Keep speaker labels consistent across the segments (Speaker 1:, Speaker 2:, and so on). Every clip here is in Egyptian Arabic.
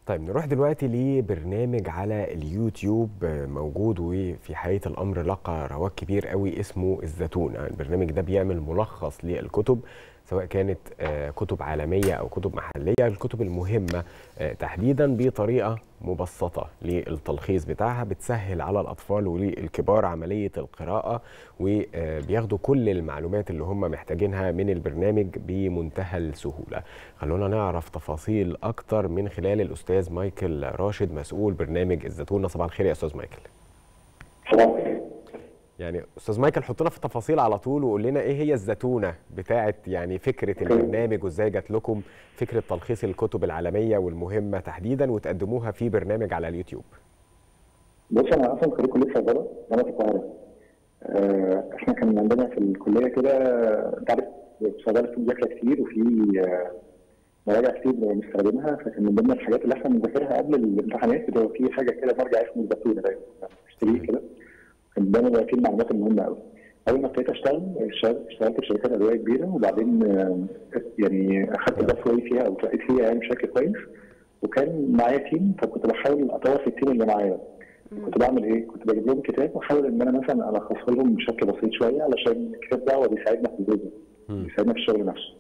Speaker 1: طيب نروح دلوقتي لبرنامج على اليوتيوب موجود وفي حقيقة الأمر لقى رواج كبير قوي اسمه الزتونة البرنامج ده بيعمل ملخص للكتب سواء كانت كتب عالمية أو كتب محلية الكتب المهمة تحديدا بطريقة مبسطة للتلخيص بتاعها بتسهل على الأطفال وللكبار عملية القراءة وبياخدوا كل المعلومات اللي هم محتاجينها من البرنامج بمنتهى السهولة خلونا نعرف تفاصيل أكتر من خلال الأستاذ مايكل راشد مسؤول برنامج الزتونة صباح الخير يا أستاذ مايكل يعني استاذ مايكل حطنا في التفاصيل على طول وقول لنا ايه هي الزتونه بتاعه يعني فكره البرنامج وازاي جات لكم فكره تلخيص الكتب العالميه والمهمه تحديدا وتقدموها في برنامج على اليوتيوب.
Speaker 2: بص انا اصلا خريج كليه صيدله انا في القاهره. احنا كان عندنا في الكليه كده انت عارف صيدله في مذاكره كتير وفي مراجع كتير بنستخدمها فكان من ضمن الحاجات اللي احنا بنذاكرها قبل الامتحانات بتبقى في حاجه كده مرجع اسمه الزتونه دايما بشتريه كده كان دايما بيبقى فيه المعلومات المهمه قوي. اول ما ابتديت اشتغل اشتغلت في شركات ادويه كبيره وبعدين يعني اخدت ده شويه فيها او اترقيت فيها يعني بشكل كويس وكان معايا تيم فكنت بحاول اطور في التيم اللي معايا. كنت بعمل ايه؟ كنت بجيب لهم كتاب واحاول ان انا مثلا الخصه لهم بشكل بسيط شويه علشان الكتاب ده هو بيساعدنا في البيزنس بيساعدنا في الشغل نفسه.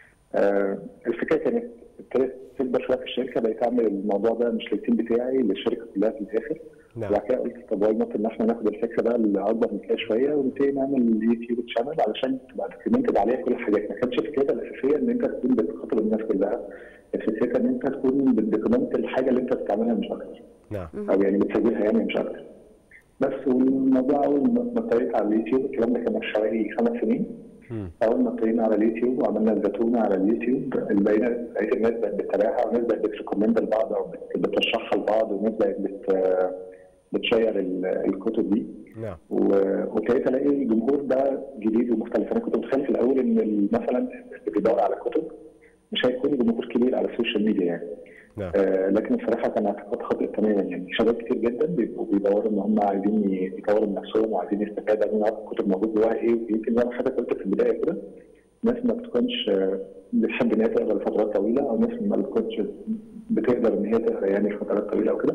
Speaker 2: آه الفكره كانت ابتدت تكبر شويه في الشركه بقيت اعمل الموضوع ده مش للتيم بتاعي للشركه كلها في الاخر.
Speaker 1: نعم.
Speaker 2: وبعد كده قلت طب واي نوت ان احنا ناخد الفكره بقى اللي اكبر من كده شويه ونبتدي نعمل يوتيوب شانل علشان تبقى دوكيومنتد عليها كل الحاجات ما كانتش فكرتها الاساسيه ان انت تكون بتخاطب الناس كلها الفكره ان انت تكون بتدوكيومنت الحاجه اللي انت بتعملها مش اكتر
Speaker 1: نعم
Speaker 2: او يعني بتسجلها يعني مش اكتر بس والموضوع اول ما ابتديت على اليوتيوب الكلام ده كان من حوالي خمس سنين اول ما ابتدينا على اليوتيوب وعملنا الزتونه على اليوتيوب لقينا لقيت الناس بقت بتتابعها وناس بقت بتريكومند لبعض او بترشحها لبعض وناس بقت بت بتشير الكتب دي
Speaker 1: نعم
Speaker 2: وابتديت الاقي الجمهور ده جديد ومختلف انا كنت متخيل في الاول ان مثلا اللي بيدور على كتب مش هيكون جمهور كبير على السوشيال ميديا يعني
Speaker 1: نعم
Speaker 2: آه لكن الصراحه كان اعتقاد خاطئ تماما يعني شباب كتير جدا بيبقوا بيدوروا ان هم عايزين يطوروا من نفسهم وعايزين يستفادوا عايزين يعرفوا الكتب موجود جواها ايه ويمكن زي ما حضرتك قلت في البدايه كده ناس ما بتكونش بتحب ان هي تقرا لفترات طويله او ناس ما بتكونش بتقدر ان هي تقرا يعني لفترات طويله او كده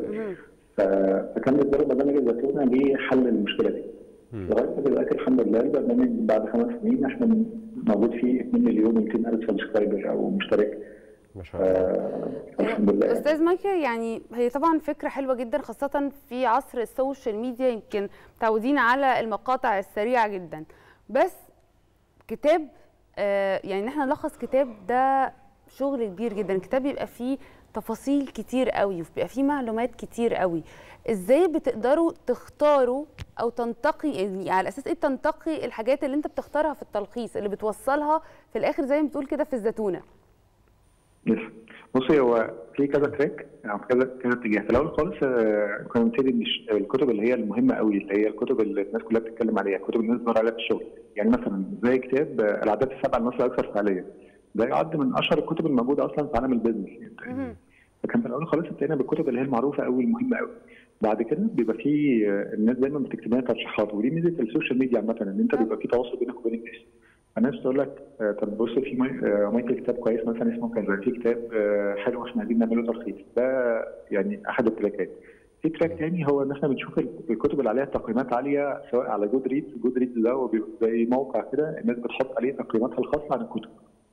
Speaker 2: فكان بالنسبه لي برنامج الزتونه ليه حل المشكله دي. لغايه دلوقتي الحمد لله البرنامج بعد خمس سنين احنا موجود فيه 2 مليون و200 الف سبسكرايبر او مشترك.
Speaker 1: ما شاء الله.
Speaker 2: آه الحمد لله
Speaker 3: استاذ مايكل يعني هي طبعا فكره حلوه جدا خاصه في عصر السوشيال ميديا يمكن متعودين على المقاطع السريعه جدا بس كتاب آه يعني ان احنا نلخص كتاب ده شغل كبير جدا الكتاب بيبقى فيه تفاصيل كتير قوي وبيبقى فيه معلومات كتير قوي ازاي بتقدروا تختاروا او تنتقي يعني على اساس ايه بتنتقي الحاجات اللي انت بتختارها في التلخيص اللي بتوصلها في الاخر زي ما بتقول كده في الزتونه
Speaker 2: يس بصي هو في كذا تراك يعني كذا كذا اتجاه في الاول خالص كنا بنبتدي الكتب اللي هي المهمه قوي اللي هي الكتب اللي الناس كلها بتتكلم عليها الكتب اللي الناس بتدور عليها في الشغل يعني مثلا زي كتاب العادات السبع الناس الاكثر فعاليه ده يعد من اشهر الكتب الموجوده اصلا في عالم البيزنس يعني فكان في الاول خالص ابتدينا بالكتب اللي هي المعروفه قوي المهمه قوي بعد كده بيبقى في الناس دايما بتكتب لنا ترشيحات ودي ميزه السوشيال ميديا عامه ان انت بيبقى في تواصل بينك وبين الناس الناس تقول لك طب بص في مايكل كتاب كويس مثلا اسمه كذا في كتاب حلو احنا عايزين نعمله تلخيص ده يعني احد التراكات في تراك تاني هو ان احنا بنشوف الكتب اللي عليها تقييمات عاليه سواء على جود ريدز جود ريدز ده هو بيبقى زي موقع كده الناس بتحط عليه تقييماتها الخاصه عن الكتب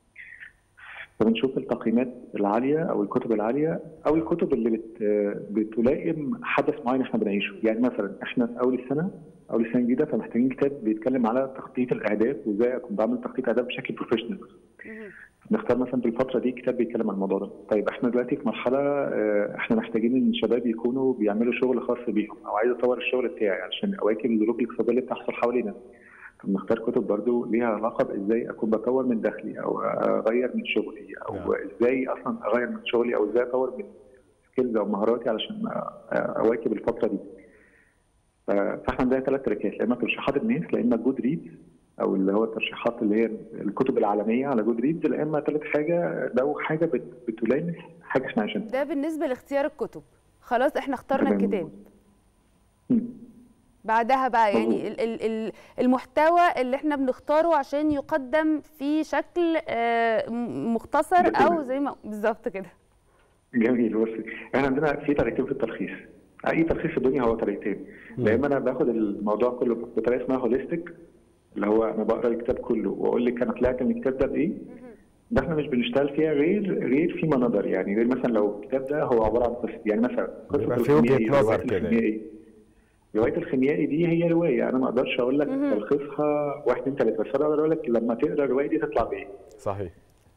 Speaker 2: فبنشوف التقييمات العاليه او الكتب العاليه او الكتب اللي بت بتلائم حدث معين احنا بنعيشه يعني مثلا احنا في اول السنه اول السنه الجديده فمحتاجين كتاب بيتكلم على تخطيط الاهداف وازاي اكون بعمل تخطيط اهداف بشكل بروفيشنال نختار مثلا في الفتره دي كتاب بيتكلم عن الموضوع ده طيب احنا دلوقتي في مرحله احنا محتاجين ان الشباب يكونوا بيعملوا شغل خاص بيهم او عايز اطور الشغل بتاعي علشان اواكب الظروف الاقتصاديه اللي بتحصل حوالينا فبنختار كتب برضو ليها علاقه بازاي اكون بطور من دخلي او اغير من شغلي او
Speaker 1: نعم.
Speaker 2: ازاي اصلا اغير من شغلي او ازاي اطور من سكيلز او مهاراتي علشان اواكب الفتره دي. فاحنا عندنا ثلاث تراكات لا اما ترشيحات الناس لا اما جود ريدز او اللي هو الترشيحات اللي هي الكتب العالميه على جود ريدز لا اما ثالث حاجه لو حاجه بت- بتلامس حاجه احنا عايشينها.
Speaker 3: ده بالنسبه لاختيار الكتب خلاص احنا اخترنا
Speaker 2: تمام.
Speaker 3: الكتاب
Speaker 2: مم.
Speaker 3: بعدها بقى يعني
Speaker 2: مظبوط.
Speaker 3: ال- ال- ال- المحتوى اللي احنا بنختاره عشان يقدم في شكل آه، م- مختصر او
Speaker 2: دوكيومنت.
Speaker 3: زي ما بالظبط كده
Speaker 2: جميل بص احنا عندنا في طريقتين في التلخيص اي تلخيص في الدنيا هو طريقتين يا اما انا باخد الموضوع كله بطريقه اسمها هوليستيك اللي هو انا بقرا الكتاب كله واقول لك انا طلعت من الكتاب ده بايه ده احنا مش بنشتغل فيها غير غير فيما نظر يعني غير مثلا لو الكتاب ده هو عباره عن قصه يعني مثلا قصه
Speaker 1: بيبقى في وجهة
Speaker 2: الخيميائي،
Speaker 1: نظر
Speaker 2: رواية
Speaker 1: كده.
Speaker 2: الخيميائي. روايه الخيميائي دي هي روايه انا ما اقدرش اقول لك تلخيصها واحد اتنين تلاته بس انا اقدر اقول لك لما تقرا الروايه دي تطلع بايه
Speaker 1: صحيح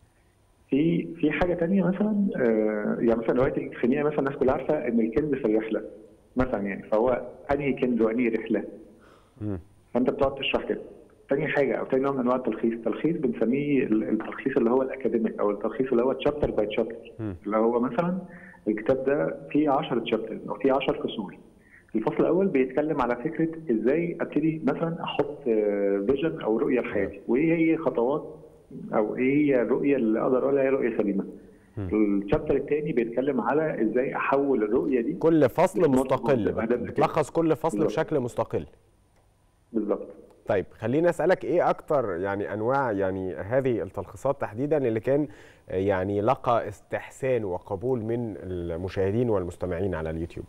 Speaker 2: في في حاجه تانية مثلا آه يعني مثلا روايه الخيميائي مثلا الناس كلها عارفه ان الكنز في الرحله مثلا يعني فهو انهي كنز وانهي رحله
Speaker 1: مم.
Speaker 2: فانت بتقعد تشرح كده تاني حاجه او تاني نوع من انواع التلخيص التلخيص بنسميه ال- التلخيص اللي هو الاكاديميك او التلخيص اللي هو تشابتر باي تشابتر
Speaker 1: مم.
Speaker 2: اللي هو مثلا الكتاب ده فيه 10 تشابترز او فيه 10 فصول الفصل الاول بيتكلم على فكره ازاي ابتدي مثلا احط فيجن او رؤيه لحياتي وايه هي خطوات او ايه هي الرؤيه اللي اقدر اقولها هي رؤيه سليمه الشابتر الثاني بيتكلم على ازاي احول الرؤيه دي
Speaker 1: كل فصل
Speaker 2: مش
Speaker 1: مستقل
Speaker 2: مطلوب.
Speaker 1: بت- بتلخص كل فصل
Speaker 2: بالظبط.
Speaker 1: بشكل مستقل
Speaker 2: بالظبط
Speaker 1: طيب خليني اسالك ايه اكتر يعني انواع يعني هذه التلخيصات تحديدا اللي كان آه، يعني لقى استحسان وقبول من المشاهدين والمستمعين على اليوتيوب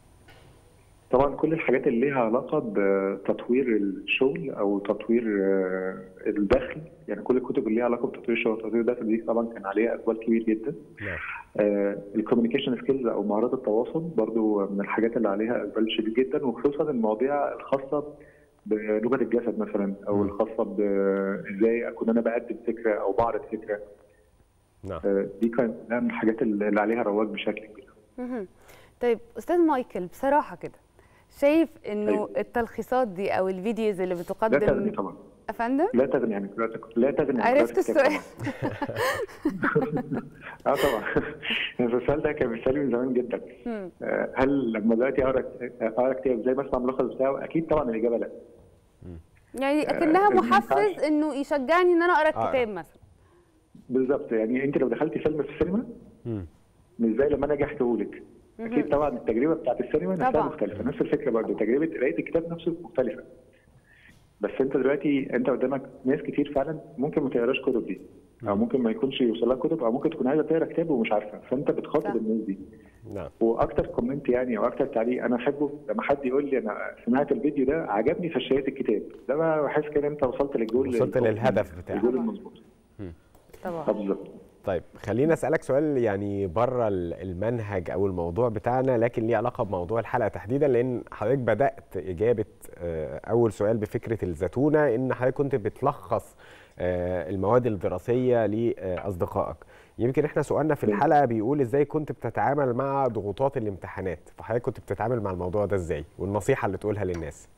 Speaker 2: طبعا كل الحاجات اللي ليها علاقه بتطوير الشغل او تطوير آه، الدخل يعني كل الكتب اللي ليها علاقه بتطوير الشغل وتطوير الدخل دي طبعا كان عليها اقبال كبير جدا
Speaker 1: نعم
Speaker 2: الكوميونيكيشن سكيلز او مهارات التواصل برضو من الحاجات اللي عليها اقبال شديد جدا وخصوصا المواضيع الخاصه بلغه الجسد مثلا او
Speaker 1: مم.
Speaker 2: الخاصه بازاي اكون انا بقدم فكره او بعرض فكره
Speaker 1: نعم
Speaker 2: آه، دي كانت من الحاجات اللي عليها رواج بشكل كبير
Speaker 3: مهم. طيب استاذ مايكل بصراحه كده شايف انه
Speaker 2: أيوة.
Speaker 3: التلخيصات دي او الفيديوز اللي
Speaker 2: لا تغني
Speaker 3: بتقدم
Speaker 2: طبعا
Speaker 3: افندم
Speaker 2: لا تغني عن قراءة- لا تغني عن
Speaker 3: عرفت
Speaker 2: قراءة الكتاب
Speaker 3: السؤال
Speaker 2: طبعا. اه طبعا السؤال ده كان بيسالني من زمان جدا
Speaker 3: مم.
Speaker 2: آه، هل لما دلوقتي اقرا اقرا كتاب زي ما اسمع ملخص بتاعه اكيد طبعا الاجابه لا
Speaker 3: يعني اكنها
Speaker 2: آه، ما
Speaker 3: محفز
Speaker 2: ينفعش.
Speaker 3: انه يشجعني ان انا اقرا
Speaker 1: آه.
Speaker 3: الكتاب مثلا
Speaker 2: بالظبط يعني انت لو دخلتي فيلم في السينما
Speaker 1: مم.
Speaker 2: مش زي لما انا اجي احكيه لك اكيد طبعا التجربه بتاعت السينما نفسها
Speaker 3: طبعا.
Speaker 2: مختلفه نفس الفكره برضه تجربه قرايه الكتاب نفسه مختلفه بس انت دلوقتي انت قدامك ناس كتير فعلا ممكن ما تقراش كتب دي او ممكن ما يكونش يوصل لها كتب او ممكن تكون عايزه تقرا كتاب ومش عارفه فانت
Speaker 3: صح.
Speaker 2: بتخاطب الناس دي
Speaker 1: نعم
Speaker 2: واكتر كومنت يعني او اكتر تعليق انا احبه لما حد يقول لي انا سمعت الفيديو ده عجبني فاشتريت الكتاب ده بقى بحس كده انت وصلت للجول
Speaker 1: وصلت للهدف بتاعك.
Speaker 2: الجول المظبوط
Speaker 3: طبعا
Speaker 2: آه، بالظبط
Speaker 1: طيب خليني اسالك سؤال يعني بره ال- المنهج او الموضوع بتاعنا لكن ليه علاقه بموضوع الحلقه تحديدا لان حضرتك بدات اجابه آه، اول سؤال بفكره الزتونه ان حضرتك كنت بتلخص آه، المواد الدراسيه لاصدقائك يمكن احنا سؤالنا في الحلقه بيقول ازاي كنت بتتعامل مع ضغوطات الامتحانات فحضرتك كنت بتتعامل مع الموضوع ده ازاي والنصيحه اللي تقولها للناس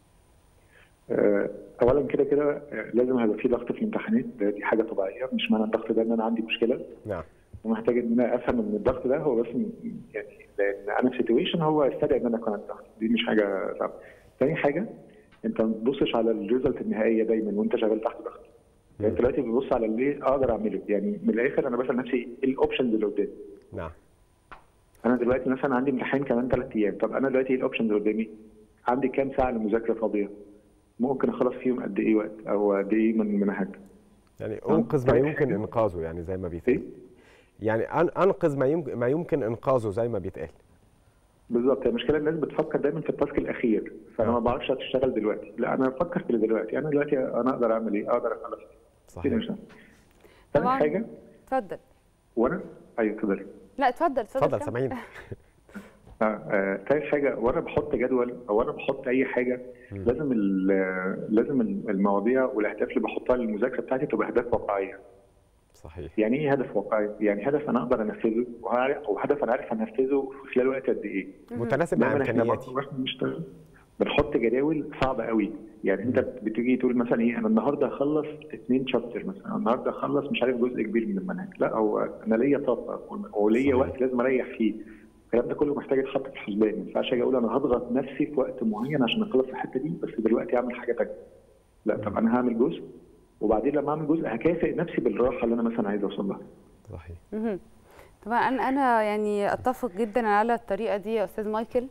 Speaker 2: آه، اولا كده كده آه، لازم هيبقى في ضغط في الامتحانات ده دي حاجه طبيعيه مش معنى الضغط ده ان انا عندي مشكله
Speaker 1: نعم
Speaker 2: ومحتاج ان انا افهم ان الضغط ده هو بس م- يعني لان انا في سيتويشن هو يستدعي ان انا اكون عندي ضغط دي مش حاجه صعبه. تاني حاجه انت ما تبصش على الريزلت النهائيه دايما وانت شغال تحت ضغط يعني انت دلوقتي بتبص على اللي اقدر اعمله يعني من الاخر انا بسال نفسي ايه الاوبشنز اللي قدامي
Speaker 1: نعم
Speaker 2: انا دلوقتي مثلا عندي امتحان كمان ثلاث ايام طب انا دلوقتي ايه الاوبشنز اللي قدامي عندي كام ساعه للمذاكره فاضيه ممكن اخلص فيهم قد ايه وقت او قد ايه من المنهج
Speaker 1: يعني انقذ ما يمكن انقاذه يعني زي ما بيتقال
Speaker 2: ايه
Speaker 1: يعني أن- انقذ ما يمكن ما يمكن انقاذه زي ما بيتقال
Speaker 2: بالظبط المشكله الناس بتفكر دايما في التاسك الاخير فانا ما بعرفش اشتغل دلوقتي لا انا بفكر في اللي دلوقتي انا دلوقتي انا اقدر اعمل ايه اقدر اخلص إيه.
Speaker 1: صحيح
Speaker 2: كده مش ثاني
Speaker 3: طبعاً.
Speaker 2: حاجه
Speaker 3: اتفضل
Speaker 2: وانا ايوه اتفضلي
Speaker 3: لا اتفضل اتفضل
Speaker 1: اتفضل
Speaker 3: كمل.
Speaker 1: سامعين
Speaker 2: آه، آه، تالت حاجه وانا بحط جدول او انا بحط اي حاجه لازم ال- لازم المواضيع والاهداف اللي بحطها للمذاكره بتاعتي تبقى اهداف واقعيه
Speaker 1: صحيح
Speaker 2: يعني ايه هدف واقعي؟ يعني هدف انا اقدر انفذه وعارف- وهدف انا عارف انفذه في خلال وقت قد ايه؟
Speaker 1: متناسب مع
Speaker 2: دايما احنا
Speaker 1: امكانياتي
Speaker 2: برضه واحنا بنشتغل بنحط جداول صعبه قوي يعني انت بتيجي تقول مثلا ايه انا النهارده هخلص اثنين شابتر مثلا النهارده هخلص مش عارف جزء كبير من المنهج لا هو انا ليا طاقه وليا
Speaker 1: صحيح.
Speaker 2: وقت لازم اريح فيه الكلام ده كله محتاج يتحط في الحسبان ما ينفعش اجي اقول انا هضغط نفسي في وقت معين عشان اخلص الحته دي بس دلوقتي اعمل حاجه ثانيه لا طب انا هعمل جزء وبعدين لما اعمل جزء هكافئ نفسي بالراحه اللي انا مثلا عايز اوصل لها
Speaker 1: صحيح
Speaker 3: مهم. طبعا انا انا يعني اتفق جدا على الطريقه دي يا استاذ مايكل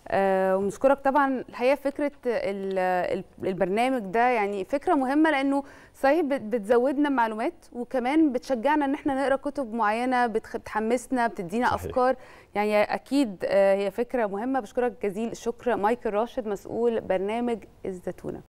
Speaker 3: آه ونشكرك طبعا الحقيقه فكره البرنامج ده يعني فكره مهمه لانه صحيح بتزودنا معلومات وكمان بتشجعنا ان احنا نقرا كتب معينه بتحمسنا بتدينا صحيح. افكار يعني اكيد هي فكره مهمه بشكرك جزيل الشكر مايكل راشد مسؤول برنامج الزتونه